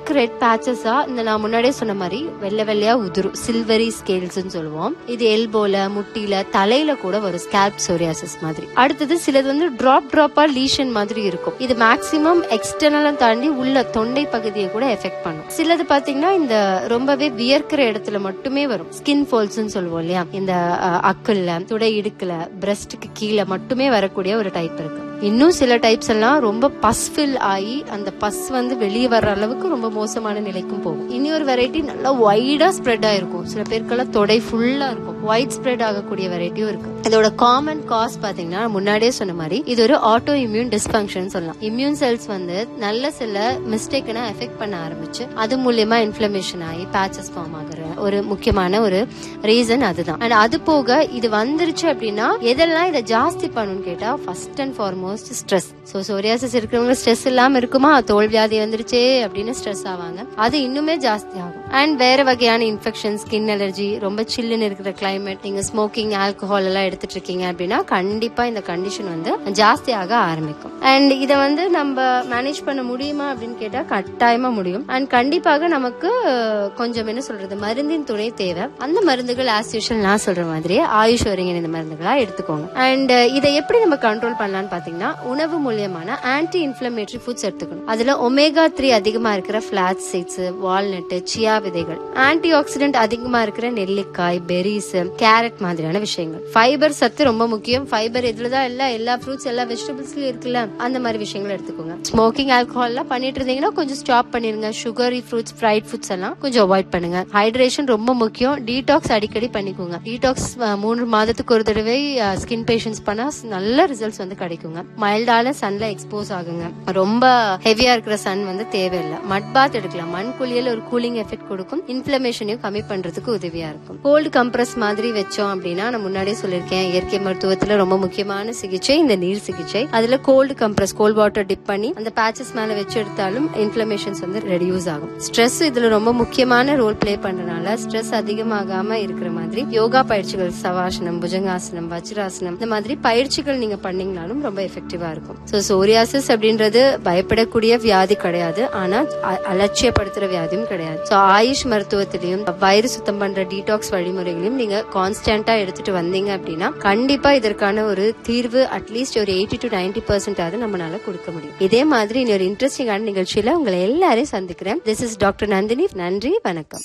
dark red பேச்சஸா இந்த நான் முன்னாடியே சொன்ன மாதிரி வெள்ளை வெள்ளையா உதிரும் சில்வரி ஸ்கேல்ஸ் சொல்லுவோம் இது எல்போல முட்டில தலையில கூட வரும் ஸ்கேல்ப் சோரியாசிஸ் மாதிரி அடுத்தது சிலது வந்து டிராப் டிராப்பா லீஷன் மாதிரி இருக்கும் இது மேக்சிமம் எக்ஸ்டர்னலா தாண்டி உள்ள தொண்டை பகுதியை கூட எஃபெக்ட் பண்ணும் சிலது பாத்தீங்கன்னா இந்த ரொம்பவே வியர்க்கிற இடத்துல மட்டுமே வரும் ஸ்கின் ஃபால்ஸ் சொல்லுவோம் இல்லையா இந்த அஹ், அக்கல்ல துடை இடுக்குல பிரஸ்டுக்கு கீழே மட்டுமே வரக்கூடிய ஒரு டைப் இருக்கு இன்னும் சில டைப்ஸ் எல்லாம் ரொம்ப பஸ் ஃபில் ஆகி அந்த பஸ் வந்து வெளியே வர்ற அளவுக்கு ரொம்ப மோசமான நிலைக்கும் போகும் இனி ஒரு வெரைட்டி நல்லா வைடா ஸ்ப்ரெட் ஆயிருக்கும் சில பேருக்கெல்லாம் தொடை ஃபுல்லா இருக்கும் ஒயிட் ஸ்ப்ரெட் ஆகக்கூடிய வெரைட்டியும் இருக்கு இதோட காமன் காஸ் பாத்தீங்கன்னா நான் முன்னாடியே சொன்ன மாதிரி இது ஒரு ஆட்டோ இம்யூன் டிஸ்பங்க்ஷன் சொல்லலாம் இம்யூன் செல்ஸ் வந்து நல்ல சில மிஸ்டேக்னா எஃபெக்ட் பண்ண ஆரம்பிச்சு அது மூலியமா இன்ஃபிளமேஷன் ஆகி பேச்சஸ் ஃபார்ம் ஆகுற ஒரு முக்கியமான ஒரு ரீசன் அதுதான் அண்ட் அது போக இது வந்துருச்சு அப்படின்னா எதெல்லாம் இதை ஜாஸ்தி பண்ணுன்னு கேட்டா first and foremost stress so psoriasis இருக்கிறவங்க ஸ்ட்ரெஸ் இல்லாம இருக்குமா தோல் வியாதி வந்துருச்சே அப்படின்னு ஸ்ட்ரெஸ் ஆவாங்க அது இன்னுமே ஜாஸ்தி ஆகும் அண்ட் வேற வகையான இன்ஃபெக்ஷன் ஸ்கின் அலர்ஜி ரொம்ப சில்லுன்னு இருக்கிற கிளைமேட் நீங்க ஸ்மோக்கிங் ஆல்கஹால் எல்லாம் எடுத்துட்டு இருக்கீங்க அப்படின்னா கண்டிப்பா இந்த கண்டிஷன் வந்து ஜாஸ்தியாக ஆரம்பிக்கும் அண்ட் இதை வந்து நம்ம மேனேஜ் பண்ண முடியுமா அப்படின்னு கேட்டா கட்டாயமா முடியும் அண்ட் கண்டிப்பாக நமக்கு அஹ், கொஞ்சம் என்ன சொல்றது மருந்தின் துணை தேவை அந்த மருந்துகள் ஆஸ் யூஷுவல் நான் சொல்ற மாதிரியே ஆயுஷ் ஒருங்கிணைந்த மருந்துகளா எடுத்துக்கோங்க அண்ட் இதை எப்படி நம்ம கண்ட்ரோல் பண்ணலாம்னு பாத்தீங்கன்னா உணவு மூலியமான ஆன்டி இன்ஃபிளமேட்டரி ஃபுட்ஸ் எடுத்துக்கணும் அதுல ஒமேகா த்ரீ அதிகமா இருக்கிற பிளாட் சீட்ஸ் வால்நட் சியா விதைகள் ஆன்டி ஆக்சிடென்ட் அதிகமா இருக்கிற நெல்லிக்காய் பெரிஸ் கேரட் மாதிரியான விஷயங்கள் ஃபைபர் சத்து ரொம்ப முக்கியம் ஃபைபர் இதுலதான் எல்லா எல்லா ஃப்ரூட்ஸ் எல்லா வெஜிடபிள்ஸ்லயும் இருக்குல்ல அந்த மாதிரி விஷயங்கள் எடுத்துக்கோங்க ஸ்மோக்கிங் ஆல்கஹால் எல்லாம் பண்ணிட்டு இருந்தீங்கன்னா கொஞ்சம் ஸ்டாப் பண்ணிருங்க சுகரி ஃப்ரூட்ஸ் ஃப்ரைட் ஃபுட்ஸ் எல்லாம் கொஞ்சம் அவாய்ட் பண்ணுங்க ஹைட்ரேஷன் ரொம்ப முக்கியம் டீடாக்ஸ் அடிக்கடி பண்ணிக்கோங்க டீடாக்ஸ் மூணு மாதத்துக்கு ஒரு தடவை ஸ்கின் பேஷன்ஸ் பண்ணா நல்ல ரிசல்ட்ஸ் வந்து கிடைக்குங்க மைல்டான சன்ல எக்ஸ்போஸ் ஆகுங்க ரொம்ப ஹெவியா இருக்கிற சன் வந்து தேவையில்லை மட் பாத் எடுக்கலாம் மண் குளியல் ஒரு கூலிங் எஃபெக்ட் கொடுக்கும் இன்ஃபிளமேஷனையும் கம்மி பண்றதுக்கு உதவியா இருக்கும் கோல்டு கம்ப்ரஸ் மாதிரி வச்சோம் அப்படின்னா நான் முன்னாடியே சொல்லியிருக்கேன் இயற்கை மருத்துவத்துல ரொம்ப முக்கியமான சிகிச்சை இந்த நீர் சிகிச்சை அதுல cold compress cold water dip பண்ணி அந்த பேச்சஸ் மேல வச்சு எடுத்தாலும் இன்ஃபிளமேஷன்ஸ் வந்து ரெடியூஸ் ஆகும் ஸ்ட்ரெஸ் இதுல ரொம்ப முக்கியமான ரோல் ப்ளே பண்றதுனால ஸ்ட்ரெஸ் அதிகமாகாம இருக்கிற மாதிரி யோகா பயிற்சிகள் சவாசனம் புஜங்காசனம் வஜ்ராசனம் இந்த மாதிரி பயிற்சிகள் நீங்க பண்ணீங்கனாலும் ரொம்ப எஃபெக்டிவா இருக்கும் சோ சோரியாசிஸ் அப்படின்றது பயப்படக்கூடிய வியாதி கிடையாது ஆனா அ- அலட்சியப்படுத்துற வியாதியும் கிடையாது சோ ஆயுஷ் மருத்துவத்திலையும் வயிறு சுத்தம் பண்ற டீடாக்ஸ் வழிமுறைகளையும் நீங்க கான்ஸ்டன்டா எடுத்துட்டு வந்தீங்க அப்படின்னா கண்டிப்பா இதற்கான ஒரு தீர்வு அட்லீஸ்ட் ஒரு எயிட்டி டு நைன்டி பர்சன்ட் ஆகுது நம்மளால கொடுக்க முடியும் இதே மாதிரி இன்னொரு இன்ட்ரெஸ்டிங்கான நிகழ்ச்சியில உங்களை எல்லாரையும் சந்திக்கிறேன் திஸ் இஸ் டாக்டர் நந்தினி நன்றி வணக்கம்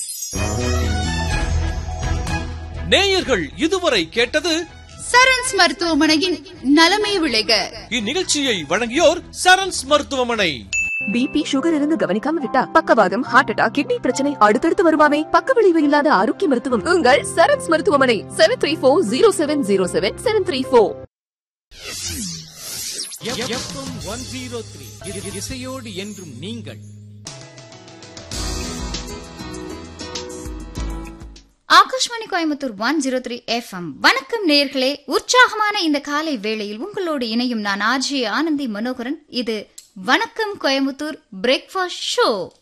நேயர்கள் இதுவரை கேட்டது சரண்ஸ் மருத்துவமனையின் நலமே விளைக இந்நிகழ்ச்சியை வழங்கியோர் சரண்ஸ் மருத்துவமனை பிபி சுகர் இருந்து கவனிக்காம விட்டா பக்கவாதம் ஹார்ட் அட்டாக் கிட்னி பிரச்சனை அடுத்தடுத்து வருமாமே பக்க விளைவு இல்லாத ஆரோக்கிய மருத்துவம் உங்கள் சரண்ஸ் மருத்துவமனை seven three four zero seven zero seven seven three four one zero three இசையோடு என்றும் நீங்கள் Akashvani Coimbatore one zero three FM வணக்கம் நேர்களே உற்சாகமான இந்த காலை வேளையில் உங்களோடு இணையும் நான் ஆர்ஜி ஆனந்தி மனோகரன் இது வணக்கம் கோயம்புத்தூர் பிரேக்ஃபாஸ்ட் ஷோ